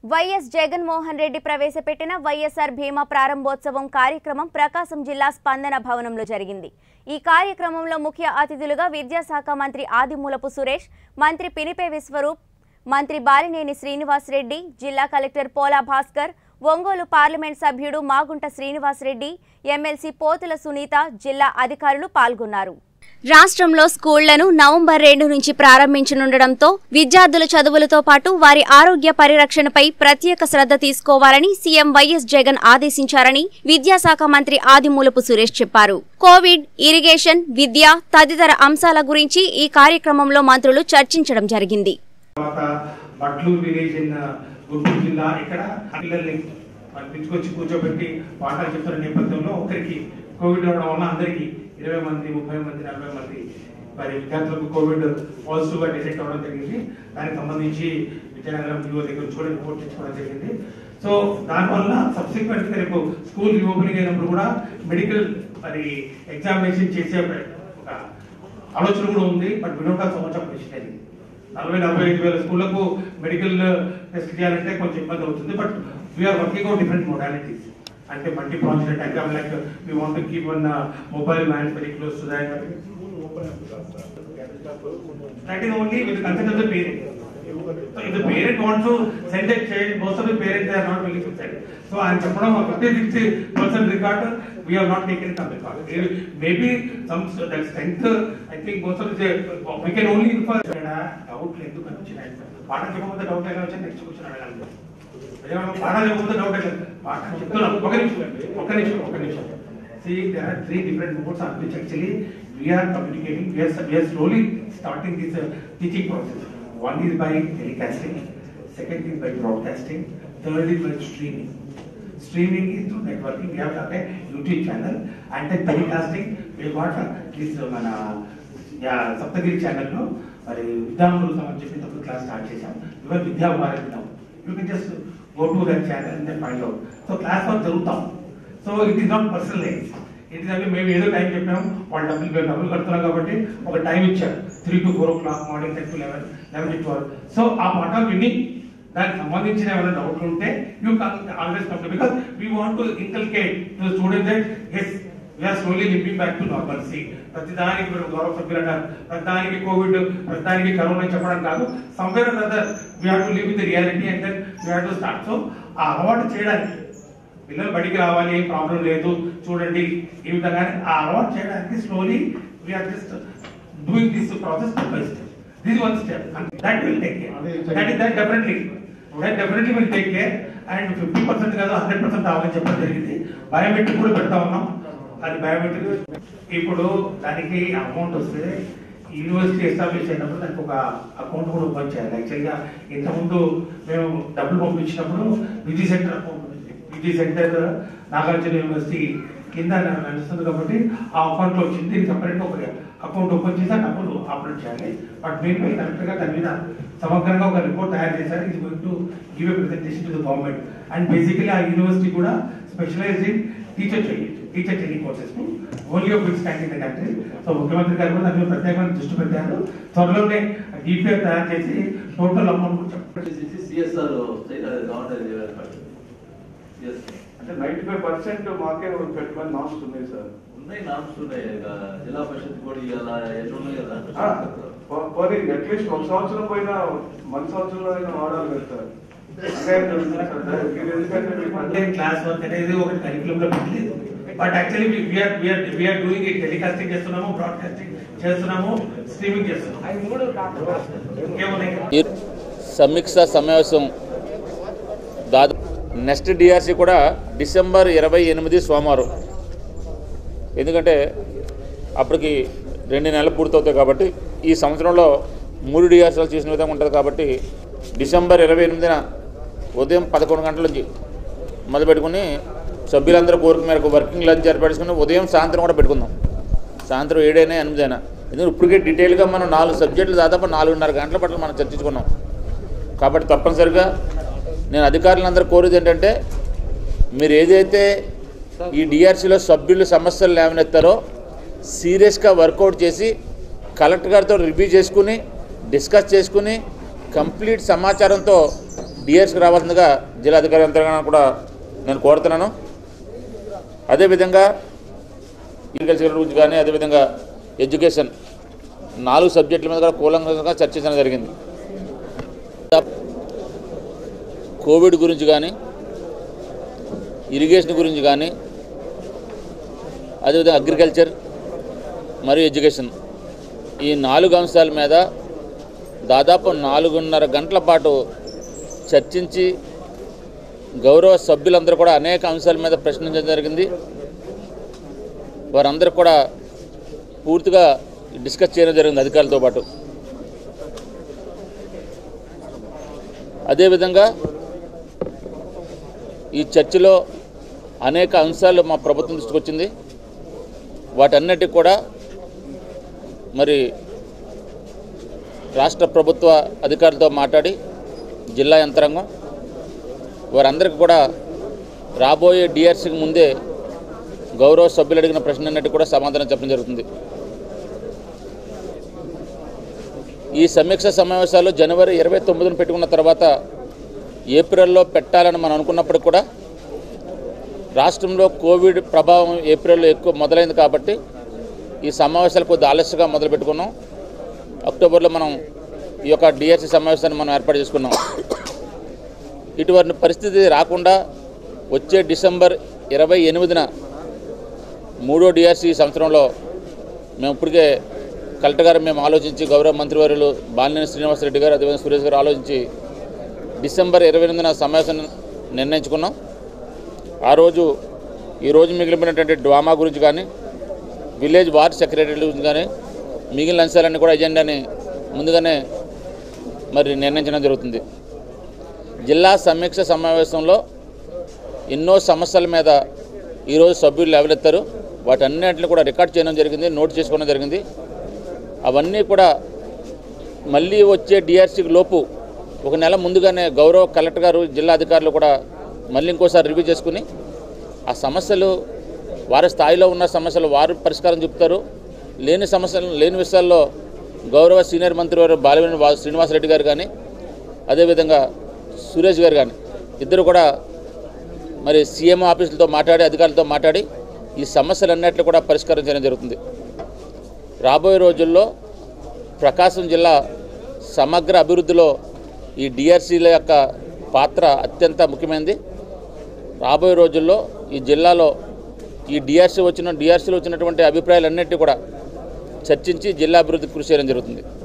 YS Jaganmohan Reddy ప్రవేశపెట్టిన వైఎస్ఆర్ భీమా ప్రారంభోత్సవం కార్యక్రమం ప్రకాశం జిల్లా స్పందన భవనంలో జరిగింది ఈ కార్యక్రమంలో ముఖ్య అతిథులుగా విద్యాశాఖ మంత్రి ఆదిమూలపు సురేష్ మంత్రి పినిపే విశ్వరూప్ మంత్రి బాలినేని శ్రీనివాస్ రెడ్డి జిల్లా కలెక్టర్ పోలా భాస్కర్ ఒంగోలు పార్లమెంట్ సభ్యుడు మాగుంట శ్రీనివాస్ రెడ్డి ఎమ్మెల్సీ పోతుల సునీత జిల్లా అధికారులు పాల్గొన్నారు రాష్ట్రంలో స్కూళ్లను నవంబర్ రెండు నుంచి ప్రారంభించనుండటంతో విద్యార్థుల చదువులతో పాటు వారి ఆరోగ్య పరిరక్షణపై ప్రత్యేక శ్రద్ధ తీసుకోవాలని సీఎం వైఎస్ జగన్ ఆదేశించారని విద్యాశాఖ మంత్రి ఆదిమూలపు సురేష్ చెప్పారు కోవిడ్ ఇరిగేషన్ విద్య తదితర అంశాల గురించి ఈ కార్యక్రమంలో మంత్రులు చర్చించడం జరిగింది తర్వాత బట్లూరు విలేజ్ ఇన్ గుంటూరు జిల్లా ఇక్కడ పిల్లల్ని మరి పిలుచుకొచ్చి కూర్చోబెట్టి పాఠాలు చెప్తున్న నేపథ్యంలో ఒకరికి కోవిడ్ అవడం వల్ల అందరికీ ఇరవై మంది ముప్పై మంది నలభై మంది మరి విద్యార్థులకు కోవిడ్ పాజిటివ్ గా డిటెక్ట్ అవ్వడం జరిగింది దానికి సంబంధించి విజయనగరం యువ దగ్గర నుంచి కూడా రిపోర్ట్ తెచ్చుకోవడం జరిగింది సో దానివల్ల సబ్సిక్వెంట్ గా రేపు స్కూల్ రీఓపెనింగ్ అయినప్పుడు కూడా మెడికల్ మరి ఎగ్జామినేషన్ చేసే ఒక ఆలోచన కూడా ఉంది బట్ వినోద సంవత్సరం మిషనరీ నలభై నలభై ఐదు వేల స్కూళ్లకు మెడికల్ టెస్ట్ చేయాలంటే కొంచెం ఇబ్బంది అవుతుంది but we're working out different modalities అంటే multi project exam like we want keep one mobile man very close to that that is only with consent of the parent So if the parent wants to send a child, most of the parents are not willing to send. So I am చెప్పడం fifty sixty percent record we have not taken some record maybe some that strength I think most of we can only ఇన్ఫర్ డౌట్లు ఎందుకు వచ్చినాయి పాఠం చెప్పకపోతే doubt ఎలా వచ్చి next question అడగాలి అదే పాఠం చెప్పకపోతే డౌట్ లేదు పాఠం చెప్తున్నాం ఒక నిమిషం ఒక నిమిషం ఒక నిమిషం See, there are three different modes on which actually we are communicating. We are, we are slowly starting this uh, teaching process. One is by telecasting, second is by broadcasting, third is by streaming. Streaming is through networking. We have got a YouTube channel and then telecasting. We got uh, this uh, మన యా సప్తగిరి ఛానల్లో మరి విద్యామృతం అని చెప్పి తప్పుడు class start చేశాం ఇవాళ Vidya Bharatam you can just go to that channel and then find out so class work జరుగుతాం so it is not personalize it is అంటే మేము ఏదో టైం చెప్పాము వాళ్ళు డబ్బులు మేము డబ్బులు కడుతున్నాం కాబట్టి ఒక టైం ఇచ్చారు three to four o'clock morning ten to eleven eleven to twelve so ఆ పాఠం విని దానికి సంబంధించిన ఏమైనా డౌట్లు ఉంటే you always come because we want to inculcate to student that yes we're slowly living back to normalcy ప్రతిదానికి మీరు గౌరవ సభ్యులు అంటారు ప్రతిదానికి కోవిడ్ ప్రతిదానికి కరోనా చెప్పడం కాదు somewhere other we have to live with reality and then we have to start so ఆ అలవాటు చేయడానికి పిల్లలు బడికి రావాలి ఏం ప్రాబ్లం లేదు చూడండి ఈ విధంగా ఆ అలవాటు చేయడానికి slowly we're just doing this process step by step this one step that will take care that is that definitely that definitely will take care and fifty percent కాదు హండ్రెడ్ పర్సెంట్ అవ్వాలని చెప్పడం జరిగింది బయోమెట్రిక్ కూడా పెడతా ఉన్నాం అది biometric ఇప్పుడు దానికి అమౌంట్ వస్తే యూనివర్సిటీ ఎస్టాబ్లిష్ అయినప్పుడు దానికి ఒక అకౌంట్ కూడా ఓపెన్ చేయాలి యాక్చువల్గా ఇంతకుముందు మేము డబ్బులు పంపించినప్పుడు VG centre account VG centre Nagarjuna university కింద నడుస్తుంది కాబట్టి ఆ అకౌంట్ లో వచ్చింది దీనికి సపరేట్ ఒక అకౌంట్ ఓపెన్ చేసి ఆ డబ్బులు ఆపరేట్ చేయాలి బట్ మీరు కరెక్ట్ గా దాని మీద సమగ్రంగా ఒక రిపోర్ట్ తయారు చేశారు ఇది going to give a presentation to the government and basically ఆ యూనివర్సిటీ కూడా specialise in teacher training teacher training courses only of its kind in the country so ముఖ్యమంత్రి గారు కూడా దాని మీద ప్రత్యేకమైన దృష్టి పెట్టారు త్వరలోనే డిపిఆర్ తయారు చేసి టోటల్ అమౌంట్ కూడా చెప్పండి సిఎస్ఆర్ గవర్నమెంట్ ఎస్ అంటే నైన్టీ ఫైవ్ పర్సెంట్ మాకే పెట్టుకొని నామ్స్ ఉన్నాయి సార్ ఉన్నాయి నామ్స్ ఉన్నాయి ఇక జిల్లా పరిషత్ కూడా ఇవాళ ఎన్ని ఉన్నాయి కదా ఆ, పో- పోనీ అట్లీస్ట్ ఒక సంవత్సరం పోయినా మన సంవత్సరంలో అయినా వాడాలి కదా సార్ అన్యాయం జరుగుతుంది సార్ దానికి ఇది ఎందుకంటే మీకు అంటే క్లాస్ వర్క్ అనేది ఒకటి కరికులం లో పెట్టలేదు but actually we're we're we're doing it telecasting చేస్తున్నాము బ్రాడ్కాస్టింగ్ చేస్తున్నాము స్ట్రీమింగ్ చేస్తున్నాము ఇంకేమున్నాయి ఈ సమీక్ష సమావేశం దాదాపు నెక్స్ట్ డిఆర్సి కూడా డిసెంబర్ ఇరవై ఎనిమిది సోమవారం ఎందుకంటే అప్పటికి రెండు నెలలు పూర్తవుతాయి కాబట్టి ఈ సంవత్సరంలో మూడు డిఆర్సీలు చేసిన విధంగా ఉంటుంది కాబట్టి డిసెంబర్ ఇరవై ఎనిమిదిన ఉదయం పదకొండు గంటల నుంచి మొదలుపెట్టుకుని సభ్యులందరూ కోరిక మేరకు వర్కింగ్ లంచ్ ఏర్పరచుకుని ఉదయం సాయంత్రం కూడా పెట్టుకుందాం సాయంత్రం ఏడైనా ఎనిమిదైనా ఎందుకంటే ఇప్పటికే డీటెయిల్గా మనం నాలుగు సబ్జెక్టులు దాదాపు నాలుగున్నర గంటల పట్ల మనం చర్చించుకున్నాం కాబట్టి తప్పనిసరిగా నేను అధికారులందరూ కోరేది ఏంటంటే మీరు ఏదైతే ఈ డిఆర్సీలో సభ్యులు సమస్యలు లేవనెత్తారో సీరియస్గా వర్కౌట్ చేసి కలెక్టర్ గారితో రివ్యూ చేసుకుని డిస్కస్ చేసుకుని కంప్లీట్ సమాచారంతో డిఎస్కి రావాల్సిందిగా జిల్లా అధికార యంత్రాంగాన్ని కూడా నేను కోరుతున్నాను అదేవిధంగా అగ్రికల్చర్ గురించి కానీ అదేవిధంగా ఎడ్యుకేషన్ నాలుగు సబ్జెక్టుల మీద కూడా కూలంగా చర్చించడం జరిగింది కోవిడ్ గురించి కానీ ఇరిగేషన్ గురించి కానీ అదేవిధంగా అగ్రికల్చర్ మరియు ఎడ్యుకేషన్ ఈ నాలుగు అంశాల మీద దాదాపు నాలుగున్నర గంటల పాటు చర్చించి గౌరవ సభ్యులందరూ కూడా అనేక అంశాల మీద ప్రశ్నించడం జరిగింది వారందరూ కూడా పూర్తిగా డిస్కస్ చేయడం జరిగింది అధికారులతో పాటు అదేవిధంగా ఈ చర్చలో అనేక అంశాలు మా ప్రభుత్వం దృష్టికి వచ్చింది వాటన్నిటికి కూడా మరి రాష్ట్ర ప్రభుత్వ అధికారులతో మాట్లాడి జిల్లా యంత్రాంగం వారందరికీ కూడా రాబోయే డిఆర్సీకి ముందే గౌరవ సభ్యులు అడిగిన ప్రశ్నలన్నిటి కూడా సమాధానం చెప్పడం జరుగుతుంది ఈ సమీక్ష సమావేశాలు జనవరి ఇరవై తొమ్మిదిన పెట్టుకున్న తర్వాత ఏప్రిల్లో పెట్టాలని మనం అనుకున్నప్పుడు కూడా రాష్ట్రంలో కోవిడ్ ప్రభావం ఏప్రిల్లో ఎక్కువ మొదలైంది కాబట్టి ఈ సమావేశాలు కొద్ది ఆలస్యంగా మొదలు పెట్టుకున్నాం అక్టోబర్లో మనం ఈ యొక్క డిఎస్సి సమావేశాన్ని మనం ఏర్పాటు చేసుకున్నాం ఇటువంటి పరిస్థితి రాకుండా వచ్చే డిసెంబర్ ఇరవై ఎనిమిదిన మూడో డిఆర్సీ సంవత్సరంలో మేము ఇప్పటికే కలెక్టర్ గారు మేము ఆలోచించి గౌరవ మంత్రివర్యులు బాలినేని శ్రీనివాసరెడ్డి గారు అదేవిధంగా సురేష్ గారు ఆలోచించి డిసెంబర్ ఇరవై ఎనిమిదిన సమావేశం నిర్ణయించుకున్నాం ఆ రోజు ఈ రోజు మిగిలిపోయినటువంటి డ్రామా గురించి కానీ విలేజ్ వార్డ్ సెక్రటరీ గురించి కానీ మిగిలిన అంశాలన్నీ కూడా ఎజెండాని ముందుగానే మరి నిర్ణయించడం జరుగుతుంది జిల్లా సమీక్ష సమావేశంలో ఎన్నో సమస్యల మీద ఈరోజు సభ్యులు లేవలెత్తారు వాటన్నింటిని కూడా రికార్డ్ చేయడం జరిగింది నోట్ చేసుకోవడం జరిగింది అవన్నీ కూడా మళ్ళీ వచ్చే డిఆర్సీకి లోపు ఒక నెల ముందుగానే గౌరవ కలెక్టర్ గారు జిల్లా అధికారులు కూడా మళ్ళీ ఇంకోసారి రివ్యూ చేసుకుని ఆ సమస్యలు వారి స్థాయిలో ఉన్న సమస్యలు వారు పరిష్కారం చెప్తారు లేని సమస్యలు లేని విషయాల్లో గౌరవ సీనియర్ మంత్రి వారు బాలవేణి వా- శ్రీనివాసరెడ్డి గారు కానీ అదేవిధంగా సురేష్ గారు కానీ ఇద్దరు కూడా మరి సీఎం ఆఫీసులతో మాట్లాడి అధికారులతో మాట్లాడి ఈ సమస్యలన్నింటినీ కూడా పరిష్కారం చేయడం జరుగుతుంది రాబోయే రోజుల్లో ప్రకాశం జిల్లా సమగ్ర అభివృద్ధిలో ఈ డిఆర్సీల యొక్క పాత్ర అత్యంత ముఖ్యమైనది రాబోయే రోజుల్లో ఈ జిల్లాలో ఈ డిఆర్సీ వచ్చిన డిఆర్సీలో వచ్చినటువంటి అభిప్రాయాలన్నింటినీ కూడా చర్చించి జిల్లా అభివృద్ధికి కృషి చేయడం జరుగుతుంది